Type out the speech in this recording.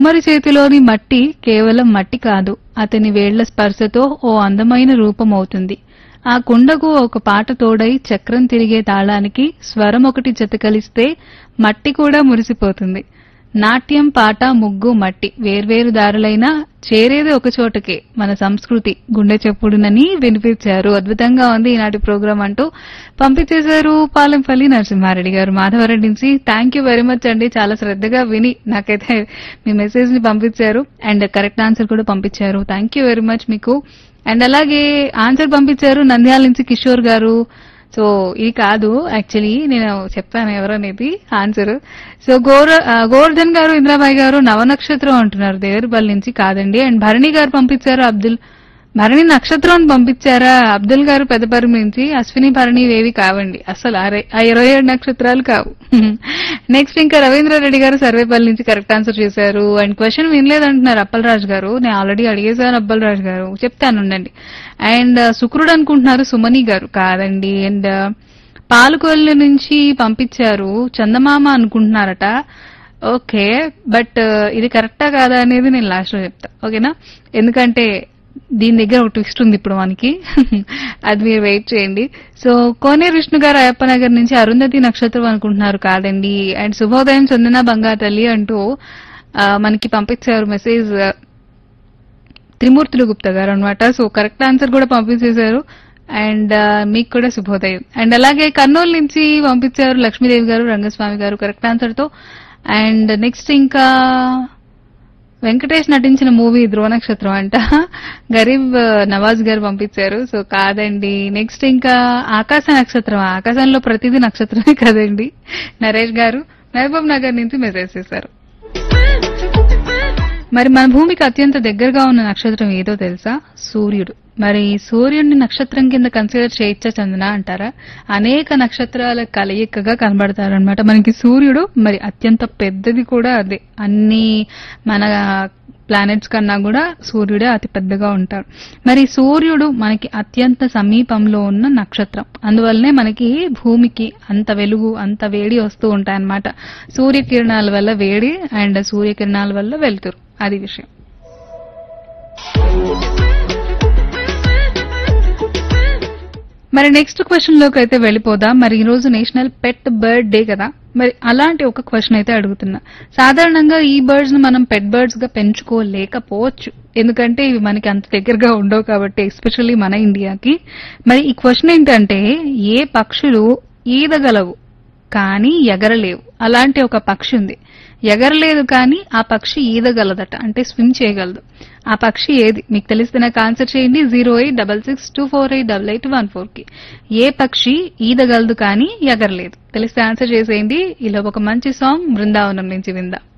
కుమ్మరి చేతిలోని మట్టి కేవలం మట్టి కాదు అతని వేళ్ల స్పర్శతో ఓ అందమైన రూపం అవుతుంది ఆ కుండకు ఒక పాట తోడై చక్రం తిరిగే తాళానికి స్వరం ఒకటి జత కలిస్తే మట్టి కూడా మురిసిపోతుంది నాట్యం పాట ముగ్గు మట్టి వేర్వేరు దారులైనా చేరేది ఒక చోటకే మన సంస్కృతి గుండె చెప్పుడునని వినిపించారు అద్భుతంగా ఉంది ఈనాటి ప్రోగ్రాం అంటూ పంపించేశారు పాలెంపల్లి నరసింహారెడ్డి గారు మాధవరెడ్డి నుంచి థ్యాంక్ యూ వెరీ మచ్ అండి చాలా శ్రద్ధగా విని నాకైతే మీ మెసేజ్ ని పంపించారు అండ్ కరెక్ట్ ఆన్సర్ కూడా పంపించారు థ్యాంక్ యూ వెరీ మచ్ మీకు అండ్ అలాగే ఆన్సర్ పంపించారు నంద్యాల నుంచి కిషోర్ గారు సో ఇది కాదు యాక్చువల్లీ నేను చెప్పాను ఎవరనేది ఆన్సర్ సో గోర ఆ, గోవర్ధన్ గారు ఇంద్రాబాయి గారు నవనక్షత్రం అంటున్నారు దేవరపల్లి నుంచి కాదండి అండ్ భరణి గారు పంపించారు అబ్దుల్ భరణి నక్షత్రం అని పంపించారా అబ్దుల్ గారు పెద్దపరి నుంచి అశ్విని భరణి ఇవేవి కావండి అసలు ఆ రె- ఆ ఇరవై ఏడు నక్షత్రాలు కావు నెక్స్ట్ ఇంకా రవీంద్ర రెడ్డి గారు సర్వేపల్లి నుంచి కరెక్ట్ ఆన్సర్ చేశారు అండ్ క్వశ్చన్ వినలేదంటున్నారు అప్పలరాజు గారు నేను ఆల్రెడీ అడిగేశాను అప్పలరాజు గారు చెప్తాను ఉండండి అండ్ శుక్రుడు అనుకుంటున్నారు సుమని గారు కాదండి అండ్ పాలకొల్లు నుంచి పంపించారు చందమామ అనుకుంటున్నారట ఓకే బట్ ఇది కరెక్టా కాదా అనేది నేను లాస్ట్ లో చెప్తా ఓకేనా ఎందుకంటే దీని దగ్గర ఒక ట్విస్ట్ ఉంది ఇప్పుడు మనకి అది మీరు వెయిట్ చేయండి సో కోనే విష్ణు గారు అయ్యప్పనగర్ నుంచి అరుంధతి నక్షత్రం అనుకుంటున్నారు కాదండి అండ్ శుభోదయం చందన బంగారు తల్లి అంటూ ఆ, మనకి పంపించారు మెసేజ్ త్రిమూర్తులు గుప్తా గారు అనమాట సో కరెక్ట్ ఆన్సర్ కూడా పంపించేశారు అండ్ మీకు కూడా శుభోదయం అండ్ అలాగే కర్నూలు నుంచి పంపించారు లక్ష్మీదేవి గారు రంగస్వామి గారు కరెక్ట్ ఆన్సర్ తో అండ్ నెక్స్ట్ ఇంకా వెంకటేష్ నటించిన మూవీ ధ్రువ నక్షత్రం అంట గరీబ్ నవాజ్ గారు పంపించారు సో కాదండి నెక్స్ట్ ఇంకా ఆకాశ నక్షత్రం ఆకాశంలో ప్రతిదీ నక్షత్రమే కదండి నరేష్ గారు మహబూబ్ నగర్ నుంచి మెసేజ్ చేశారు మరి మన భూమికి అత్యంత దగ్గరగా ఉన్న నక్షత్రం ఏదో తెలుసా సూర్యుడు మరి సూర్యుడిని నక్షత్రం కింద కన్సిడర్ చేయొచ్చా చందన అంటారా అనేక నక్షత్రాల కలయికగా కనబడతారనమాట మనకి సూర్యుడు మరి అత్యంత పెద్దది కూడా అదే అన్ని మన ప్లానెట్స్ కన్నా కూడా సూర్యుడే అతి పెద్దగా ఉంటాడు మరి సూర్యుడు మనకి అత్యంత సమీపంలో ఉన్న నక్షత్రం అందువల్లనే మనకి భూమికి అంత వెలుగు అంత వేడి వస్తూ ఉంటాయన్నమాట సూర్యకిరణాల వల్ల వేడి అండ్ సూర్యకిరణాల వల్ల వెలుతురు అది విషయం మరి నెక్స్ట్ క్వశ్చన్ లోకి అయితే వెళ్ళిపోదాం మరి ఈ రోజు నేషనల్ పెట్ బర్డ్ డే కదా మరి అలాంటి ఒక క్వశ్చన్ అయితే అడుగుతున్నా సాధారణంగా ఈ బర్డ్స్ ని మనం పెట్ బర్డ్స్ గా పెంచుకోలేకపోవచ్చు ఎందుకంటే ఇవి మనకి అంత దగ్గరగా ఉండవు కాబట్టి ఎస్పెషల్లీ మన ఇండియాకి మరి ఈ క్వశ్చన్ ఏంటంటే ఏ పక్షులు ఈదగలవు కానీ ఎగరలేవు అలాంటి ఒక పక్షి ఉంది ఎగరలేదు కానీ ఆ పక్షి ఈదగలదట అంటే స్విమ్ చేయగలదు ఆ పక్షి ఏది మీకు తెలిస్తే నాకు ఆన్సర్ చేయండి zero eight double six two four eight double eight one four కి ఏ పక్షి ఈదగలదు కానీ ఎగరలేదు తెలిస్తే ఆన్సర్ చేసేయండి ఇలా ఒక మంచి సాంగ్ బృందావనం నుంచి విందా